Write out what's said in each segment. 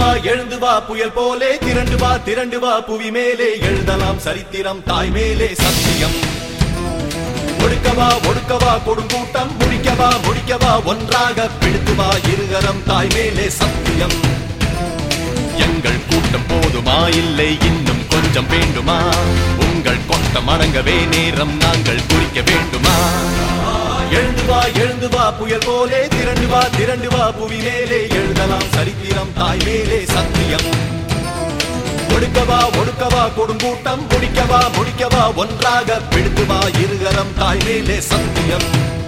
வா எழுந்து வா புயல் போலே திரண்டு வா திரண்டு வா புவி மேலே எழுதலாம் சரித்திரம் தாய் மேலே சத்தியம் ஒடுக்கவா ஒடுக்கவா கொடுங்கூட்டம் முடிக்கவா முடிக்கவா ஒன்றாக பிடித்து வா இருகரம் தாய் மேலே சத்தியம் எங்கள் கூட்டம் போதுமா இல்லை இன்னும் கொஞ்சம் வேண்டுமா உங்கள் கொட்டம் அடங்கவே நேரம் நாங்கள் குறிக்க வேண்டுமா எழுந்து வா எழுந்து வா புயல் போலே திரண்டு வா திரண்டு வா புவி மேலே எழுதலாம் சரித்திரம் தாய் மேலே சத்தியம் ஒடுக்கவா ஒடுக்கவா கொடுங்கூட்டம் முடிக்கவா முடிக்கவா ஒன்றாக பிடித்து வா இருகரம் தாய் மேலே சத்தியம்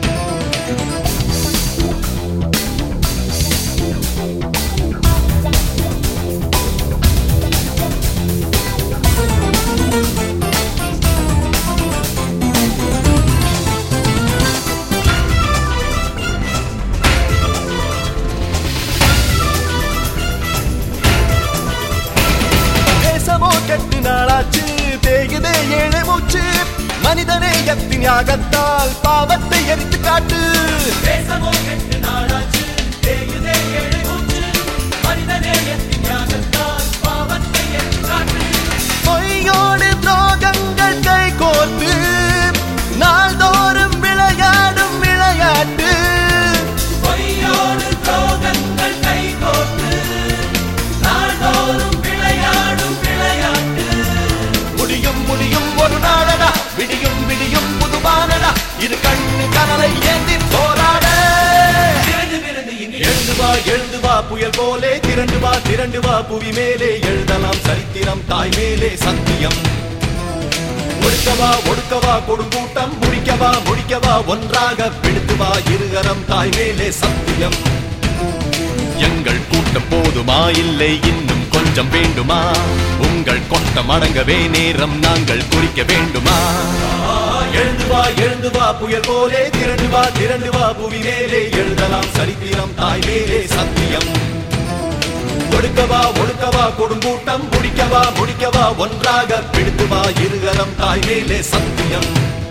தேசமோ கெட்டு நாளாச்சு தேயுதே ஏழை மூச்சு மனிதனே எத்தின் யாகத்தால் பாவத்தை எரித்து காட்டு தேசமோ கெட்டு நாளாச்சு தேயுதே ஏழை மூச்சு மனிதனே எத்தின் யாகத்தால் பாவத்தை எரித்து காட்டு பொய்யோடு துரோகங்கள் கை கோர்த்து நாள்தோறும் விளையாடும் விளையாட்டு பொய்யோடு துரோகங்கள் கை கோர்த்து நாள்தோறும் விளையாடும் விளையாட்டு முடியும் முடியும் ஒரு நாளடா விடியும் விடியும் புதுவானடா இரு கண்ணு கனலை ஏந்தி போராட எழுந்து வா எழுந்து வா புயல் போலே திரண்டு வா திரண்டு வா புவி மேலே எழுதலாம் சரித்திரம் தாய் மேலே சத்தியம் ஒடுக்கவா ஒடுக்கவா கொடுங்கூட்டம் முடிக்கவா முடிக்கவா ஒன்றாக பிடித்து வா இருகரம் தாய் மேலே சத்தியம் எங்கள் கூட்டம் போதுமா இல்லை இன்னும் கொஞ்சம் வேண்டுமா உங்கள் கொட்டம் அடங்கவே நேரம் நாங்கள் குறிக்க வேண்டுமா எழுந்து வா எழுந்து வா புயல் போலே திரண்டு வா திரண்டு வா புவி மேலே எழுதலாம் சரித்திரம் தாய் மேலே சத்தியம் ஒடுக்கவா ஒடுக்கவா கொடுங்கூட்டம் முடிக்கவா முடிக்கவா ஒன்றாக பிடித்து வா இருகரம் தாய் மேலே சத்தியம்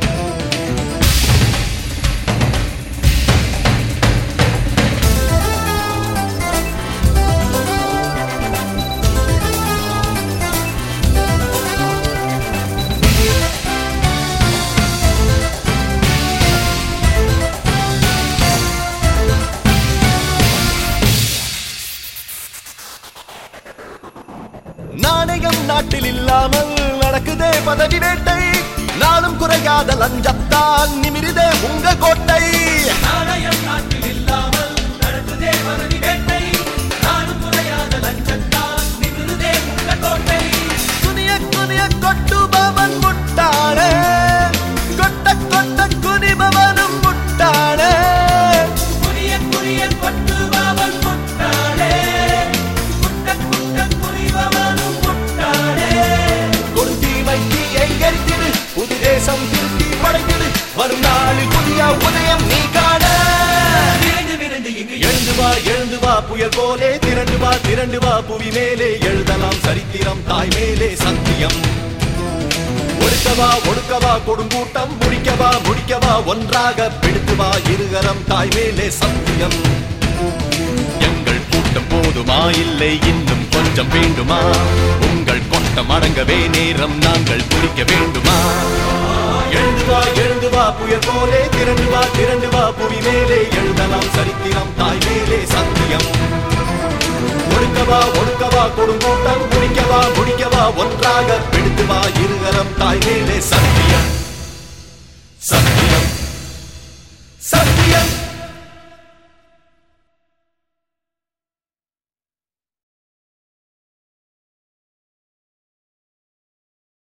நாணயம் நாட்டில் இல்லாமல் நடக்குதே பதவி வேட்டை நாளும் குறையாத லஞ்சத்தால் நிமிருதே உங்க கோட்டை நாணயம் நாட்டில் இல்லாமல் நடக்குதே பதவி வேட்டை நாளும் குறையாத லஞ்சத்தால் நிமிருதே உங்க கோட்டை குனிய குனிய கொட்டுபவன் முட்டாளே கொட்ட கொட்ட குனிபவனும் முட்டாளே குனிய குனிய கொட்டுபவன் முட்டாளே குட்ட குட்ட குனிபவனும் முட்டாளே கொடுத்தீமைக்கு எங்கரித்திடு புது தேசம் திருத்தி படைத்திடு வரும் நாளில் புதிய உதயம் நீ காண எழுந்து வா எழுந்து வா புயல் போலே திரண்டு வா திரண்டு வா புவி மேலே எழுதலாம் சரித்திரம் தாய் மேலே சத்தியம் ஒடுக்கவா ஒடுக்கவா கொடுங்கூட்டம் முடிக்கவா முடிக்கவா ஒன்றாக பிடித்து வா இருகரம் தாய் மேலே சத்தியம் எங்கள் கூட்டம் போதுமா இல்லை இன்னும் கொஞ்சம் வேண்டுமா உங்கள் கொட்டம் அடங்கவே நேரம் நாங்கள் குறிக்க வேண்டுமா எழுந்து வா எழுந்து வா புயல் போலே திரண்டு வா திரண்டு வா புவி மேலே எழுதலாம் சரித்திரம் தாய் மேலே சத்தியம் ஒடுக்கவா ஒடுக்கவா கொடுங்கூட்டம் முடிக்கவா முடிக்கவா ஒன்றாக பிடித்து வா இருகரம் தாய் மேலே சத்தியம்